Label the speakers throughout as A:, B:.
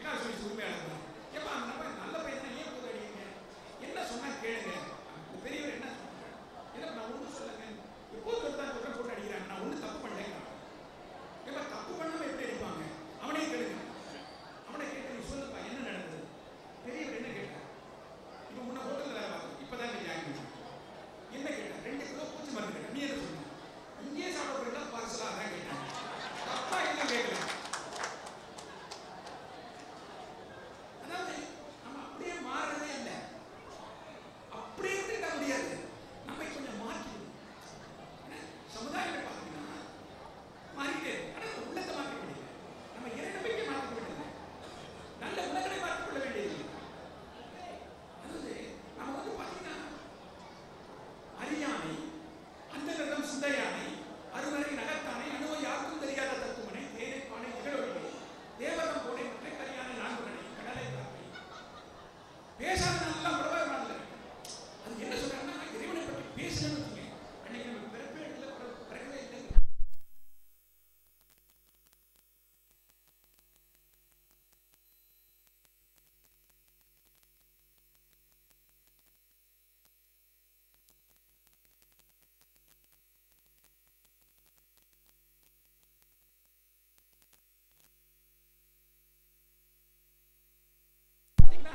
A: Madras police உரிமையாளர் தான் ஏப்பா அந்த நபர் நல்ல பையன் தான் ஏன் போது அடிக்கிறீங்க என்ன சொன்னா கேளுங்க அந்த பெரியவர் என்ன சொன்னாங்க இல்லை நான் ஒன்றும் சொல்லுங்க எப்போது தான் குற்றம் போட்டு அடிக்கிறாங்க நான் ஒன்றும் தப்பு பண்ணலைங்க ஏப்பா தப்பு பண்ணாம எப்படி அடிப்பாங்க அவனே கேளுங்க அவனை கேட்டு நீ சொல்லுப்பா என்ன நடந்தது பெரியவர் என்ன கேட்டார் இப்போ முன்ன ஹோட்டலில் வேலை பார்த்தோம் இப்போ தான் ஜாயின் பண்ணேன் என்ன கேட்டேன் ரெண்டு கிலோ பூச்சி மருந்து கேட்டேன் நீ என்ன சொன்ன இங்கேயே சாப்பிட போயிட்டா பார்சலாக அதான் கேட்டேன் தப்பா எல்லாம் கேட்கல அதாவது நம்ம அப்படியே மாறுறதே இல்லை அப்படியே இருந்துட்டா முடியாது நம்ம கொஞ்சம் மாற்றிக்கணும் ஏன்னா, சமுதாயத்தை பார்த்தீங்கன்னா மாறிக்கிட்டே இருக்கு ஆனால் நம்ம உள்ளத்தை மாற்ற முடியல நம்ம இறை நம்பிக்கை மாற்ற வேண்டியது நல்ல உலகத்தை மாற்றிக் கொள்ள வேண்டியது அதாவது நம்ம வந்து பார்த்தீங்கன்னா அறியாமை அந்தகரம் சிந்தையானை அருமறை நகத்தானை அணுவை யாருக்கும் தெரியாத தத்துவனை தேனை பானை திகழொழிவை தேவரம் போனை மற்ற கரியான நான்குகனை கடலை காப்பை பேசாத நல்லா உடவாக நாளில் அது என்ன சொல்றாங்கன்னா இறைவனை பற்றி பேசணும்னு வச்சுங்க அன்னைக்கு நம்ம பிறப்பே இல்லை பிற- பிறக்கவே இல்லை பார்த்தீங்களா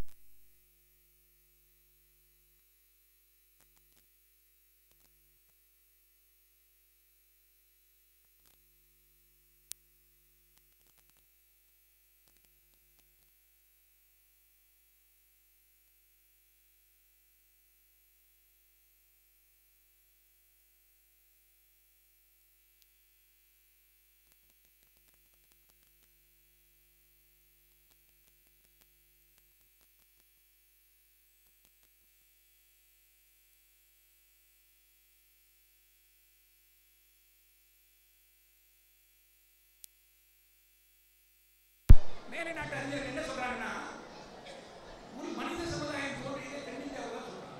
A: மேலை நாட்டு அறிஞர்கள் என்ன சொல்றாங்கன்னா ஒரு மனித சமுதாயம் தோன்றியதே தென்னிந்தியாவில் தான் சொல்றாங்க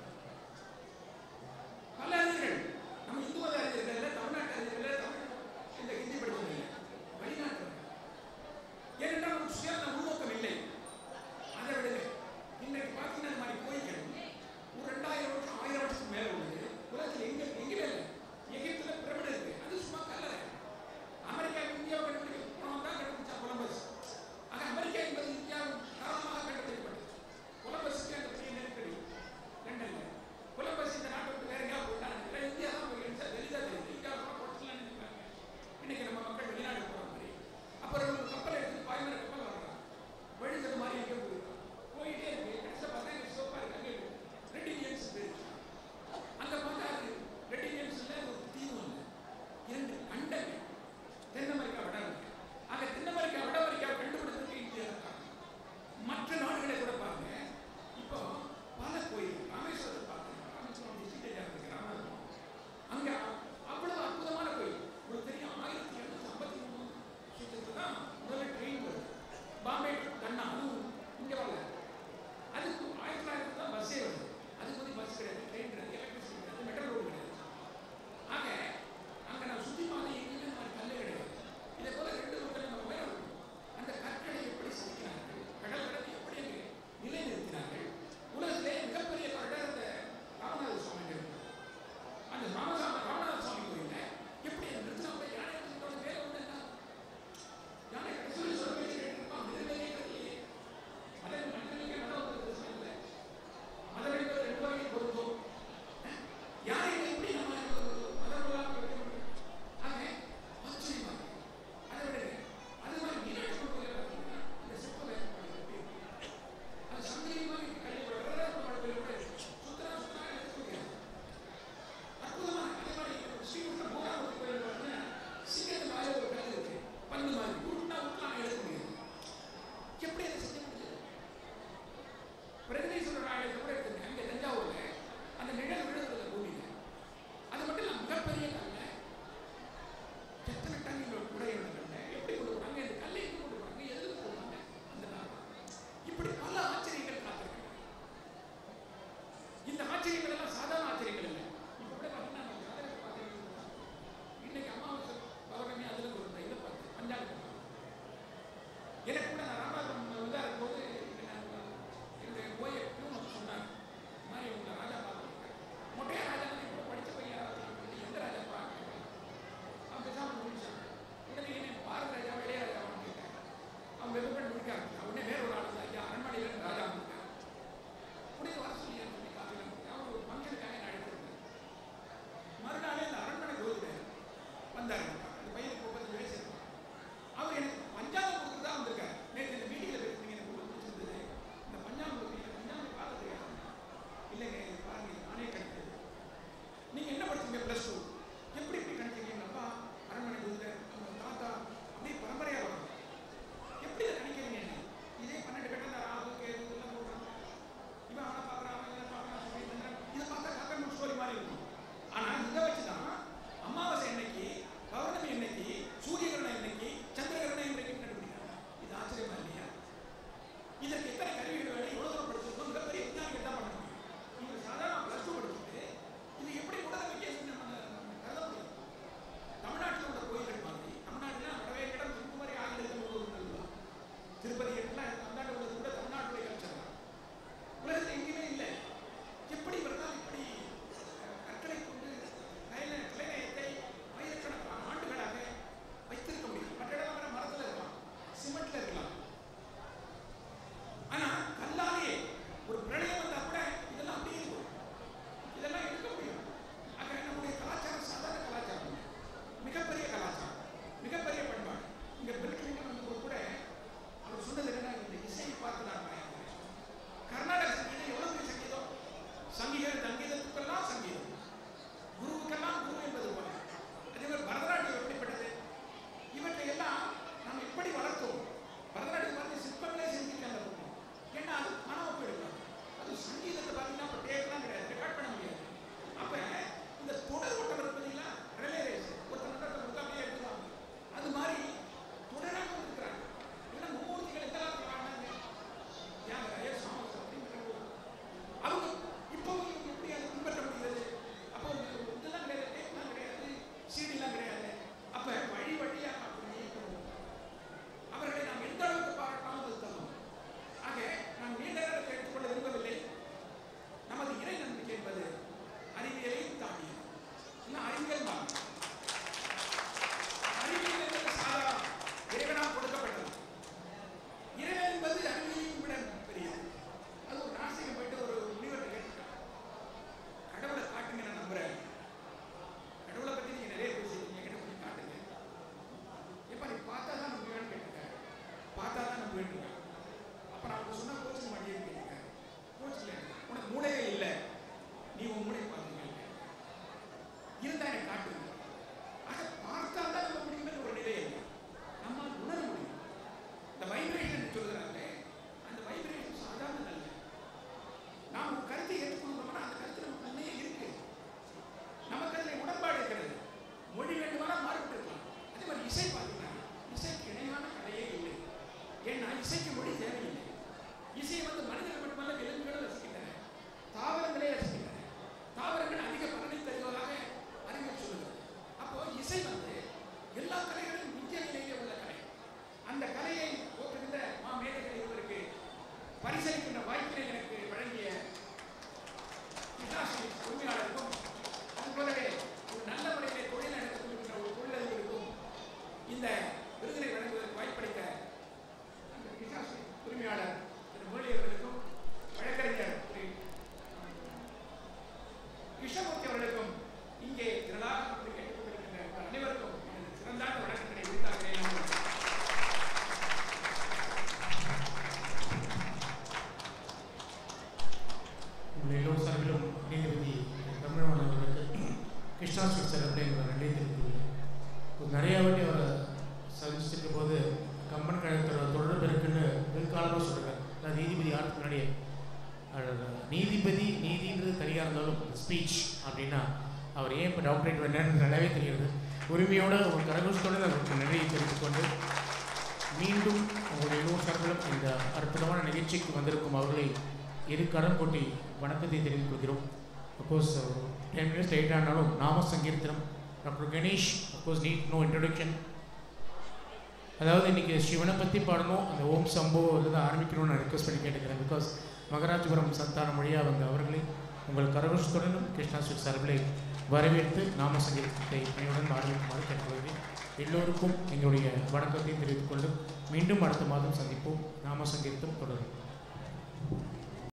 A: பல அறிஞர்கள் நம்ம இந்து மத அறிஞர்கள் இல்ல, தமிழ்நாட்டு அறிஞர்கள் இல்ல, தமிழ் இந்த ஹிந்தி படிச்சவங்க இல்ல. வெளிநாட்டு ஏனென்றால் நமக்கு சுயநல உள்நோக்கம் இல்லை அதை விடுங்க இன்றைக்கு பார்த்தீங்கன்னா இந்த மாதிரி கோயில்கள் ஒரு ரெண்டாயிரம் வருஷம் ஆயிரம் வருஷத்துக்கு மேல உள்ளது உலகத்தில் எங்க எங்கேயுமே இல்லை எகிப்துல பிரமிடு இருக்கு அது சும்மா கல்லறை அமெரிக்கா இந்தியாவை கண்டுபிடிக்க போனவன் தான் கண்டுபிடிச்சா கொலம்பஸ் ஆக அமெரிக்கா என்பது இந்தியாவின் பண்ணிட்டு இருக்காங்க அப்ப நான் உனக்கு சொன்ன கோச்சிங் மாட்டியே இருக்கீங்க கோச்சில் உனக்கு மூளையே இல்லை நீ உன் மூளையை பார்த்துங்க இருந்தா எனக்கு காட்டுங்க ஆக பார்த்தா தான் நம்ம முடியுமே ஒரு நிலை இல்லை நம்ம உணர முடியும் இந்த வைப்ரேஷன் சொல்கிறாங்களே அந்த வைப்ரேஷன் சாதாரண அல்ல நாம் ஒரு கருத்தை ஏற்றுக்கொண்டோம்னா அந்த கருத்து நமக்கு உண்மையே இருக்கு நமக்கு அதில் உடன்பாடு இருக்கிறது மொழி வேண்டுமானால் மாறுபட்டு இருக்கலாம் அதே மாதிரி இசை பார்த்தீங்கன்னா இசைக்கு இணையான கலையே இல்லை ஏன்னா இசைக்கு மொழி தேவையில்லை இசையை வந்து மனிதர்கள் மட்டுமல்ல விலங்குகளும் ரசிக்கின்றன தாவரங்களே ரசிக்கின்றன தாவரங்கள் அதிக பலனை தருவதாக அறிஞர் சொல்லுகிறது அப்போ இசை வந்து எல்லா கலைகளும் நித்திய நிலையிலே உள்ள கலை அந்த கலையை போற்றுகின்ற மா மேதைகள் இருவருக்கு பரிசளிக்கின்ற வாய்ப்பினை எனக்கு வழங்கிய விகாசி உரிமையாளருக்கும் அதுபோலவே ஒரு நல்ல முறையிலே தொழில் நடத்திக் கொண்டிருக்கின்ற ஒரு தொழிலதிபருக்கும் இந்த விருதினை வழங்குவதற்கு வாய்ப்பளித்த அந்த விகாசி உரிமையாளர் திரு முரளி அவர்களுக்கும் வழக்கறிஞர் திரு கிருஷ்ணமூர்த்தி அவர்களுக்கும் இங்கே திரளாக வந்து கேட்டுக்கொண்டிருக்கின்ற உங்கள் அனைவருக்கும் எனது சிறந்தான வணக்கங்களை விடுத்தாகிறேன்
B: உங்கள் எல்லோரும் சார்பிலும் நீதிபதி தமிழ்வாணன் அவர்களுக்கு கிருஷ்ணா ஸ்வீட் சார் அப்படிங்கிற நன்றி தெரிவித்துள்ளேன் ஒரு நிறைய வாட்டி அவரை சந்திச்சிருக்கும் போது கம்பன் கழகத்தோட தொடர்பு இருக்குன்னு பிற்காலமாக சொல்கிறார் அதாவது நீதிபதி யாருக்கு முன்னாடியே அது நீதிபதி நீதின்றது தனியாக இருந்தாலும் ஸ்பீச் அப்படின்னா அவர் ஏன் இப்போ டாக்டரேட் வேண்டான்னு நல்லாவே தெரிகிறது உரிமையோட ஒரு கரகோஷத்தோடு அவருக்கு நன்றியை தெரிவித்துக் கொண்டு மீண்டும் உங்களுடைய எல்லோரும் சார்பிலும் இந்த அற்புதமான நிகழ்ச்சிக்கு வந்திருக்கும் அவர்களை இரு கடன் கொட்டி வணக்கத்தை தெரிவித்துக் கொள்கிறோம் அப்கோர்ஸ் டென் மினிட்ஸ் லேட் ஆனாலும் நாம சங்கீர்த்தனம் doctor Ganesh of course need no introduction அதாவது இன்றைக்கி சிவனை பற்றி பாடணும் அந்த ஓம் சம்போ இதில் ஆரம்பிக்கணும்னு நான் ரிக்வஸ்ட் பண்ணி கேட்டுக்கிறேன் பிகாஸ் மகராஜபுரம் சந்தானம் வழியாக வந்த அவர்களை உங்கள் கரகோஷத்துடனும் கிருஷ்ணா ஸ்வீட் சார்பிலே வரவேற்று நாம சங்கீதத்தை பணியுடன் ஆரம்பிக்குமாறு கேட்டுக்கொள்கிறேன் எல்லோருக்கும் எங்களுடைய வணக்கத்தை தெரிவித்துக் கொண்டு மீண்டும் அடுத்த மாதம் சந்திப்போம் நாம சங்கீதம் தொடரும்